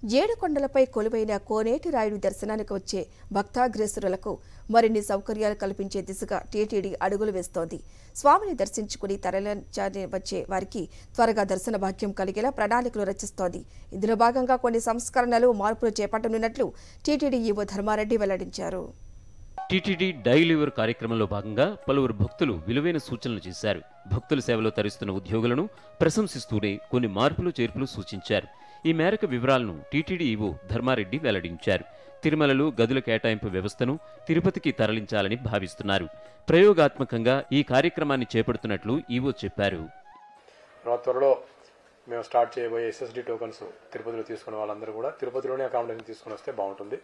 ఏడుకొండలపై కొలువైన కోనేటి రాయుడు దర్శనానికి వచ్చే భక్తాగ్రేసురులకు మరిన్ని సౌకర్యాలు కల్పించే దిశగా టీటీడీ అడుగులు వేస్తోంది స్వామిని దర్శించుకుని తరలించాలని వచ్చే వారికి త్వరగా దర్శన భాగ్యం కలిగేలా ప్రణాళికలు రచిస్తోంది ఇందులో భాగంగా కొన్ని సంస్కరణలు మార్పులు చేపట్టనున్నట్లు టీటీడీ ఈవో ధర్మారెడ్డి వెల్లడించారు టీటీడీ డైలివర్ కార్యక్రమంలో భాగంగా పలువురు భక్తులు విలువైన సూచనలు చేశారు భక్తుల సేవలో తరిస్తున్న ఉద్యోగులను ప్రశంసిస్తూనే కొన్ని మార్పులు చేర్పులు సూచించారు ఈ మేరకు వివరాలను టీటీడీ ఈవో ధర్మారెడ్డి వెల్లడించారు తిరుమలలో గదుల కేటాయింపు వ్యవస్థను తిరుపతికి తరలించాలని భావిస్తున్నారు ప్రయోగాత్మకంగా ఈ కార్యక్రమాన్ని చేపడుతున్నట్లు ఈవో చెప్పారు తర్వాత త్వరలో మేము స్టార్ట్ చేయబోయే ఎస్ఎస్డి టోకన్స్ తిరుపతిలో తీసుకున్న వాళ్ళందరూ కూడా తిరుపతిలోనే అకామిడేషన్ తీసుకుని వస్తే బాగుంటుంది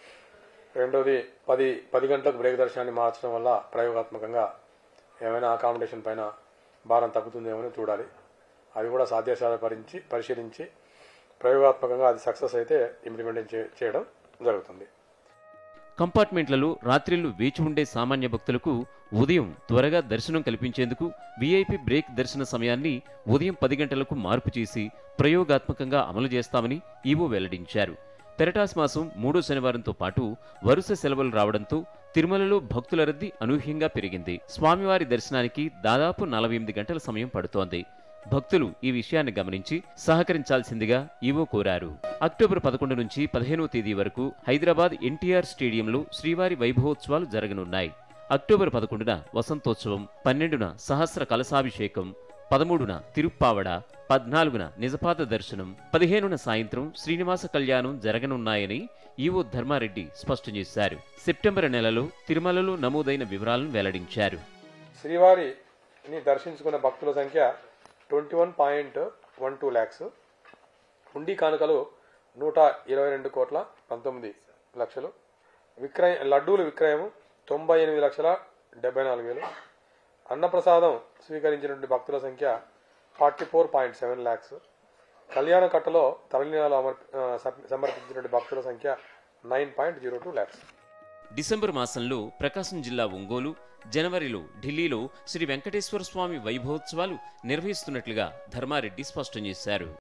రెండోది పది పది గంటలకు బ్రేక్ దర్శనాన్ని మార్చడం వల్ల ప్రయోగాత్మకంగా ఏమైనా అకామిడేషన్ పైన భారం తగ్గుతుందేమో అని చూడాలి అది కూడా సాధ్యాసాధపరించి పరిశీలించి ప్రయోగాత్మకంగా అది సక్సెస్ అయితే ఇంప్లిమెంట్ చే- చేయడం జరుగుతుంది కంపార్ట్మెంట్లలో రాత్రిళ్లు వేచి ఉండే సామాన్య భక్తులకు ఉదయం త్వరగా దర్శనం కల్పించేందుకు వీఐపీ బ్రేక్ దర్శన సమయాన్ని ఉదయం పది గంటలకు మార్పు చేసి ప్రయోగాత్మకంగా అమలు చేస్తామని ఈవో వెల్లడించారు పెరటాస్ మాసం మూడో శనివారంతో పాటు వరుస సెలవులు రావడంతో తిరుమలలో భక్తుల రద్దీ అనూహ్యంగా పెరిగింది స్వామివారి దర్శనానికి దాదాపు నలభై ఎనిమిది గంటల సమయం పడుతోంది భక్తులు ఈ విషయాన్ని గమనించి సహకరించాల్సిందిగా ఈవో కోరారు అక్టోబర్ పదకొండు నుంచి పదిహేనవ తేదీ వరకు హైదరాబాద్ ఎన్టీఆర్ స్టేడియంలో శ్రీవారి వైభవోత్సవాలు జరగనున్నాయి అక్టోబర్ పదకొండున వసంతోత్సవం పన్నెండున సహస్ర కలశాభిషేకం పదమూడున తిరుప్పావడ పద్నాలుగున నిజపాద దర్శనం పదిహేనున సాయంత్రం శ్రీనివాస కళ్యాణం జరగనున్నాయని ఈవో ధర్మారెడ్డి స్పష్టం చేశారు సెప్టెంబర్ నెలలో తిరుమలలో నమోదైన వివరాలను వెల్లడించారు శ్రీవారిని దర్శించుకున్న భక్తుల సంఖ్య twenty one point one two lakhs హుండీ కానుకలు నూట ఇరవై రెండు కోట్ల పంతొమ్మిది లక్షలు విక్రయ లడ్డూల విక్రయం తొంభై ఎనిమిది లక్షల డెబ్బై నాలుగు వేలు అన్నప్రసాదం స్వీకరించినటువంటి భక్తుల సంఖ్య forty four point seven lakhs కళ్యాణ కట్టలో తరలినాలు అమర్ ఆ, సమ- సమర్పించినటువంటి భక్తుల సంఖ్య nine point zero two lakhs December మాసంలో ప్రకాశం జిల్లా ఒంగోలు జనవరిలో ఢిల్లీలో శ్రీ వెంకటేశ్వర స్వామి వైభవోత్సవాలు నిర్వహిస్తున్నట్లుగా ధర్మారెడ్డి స్పష్టం చేశారు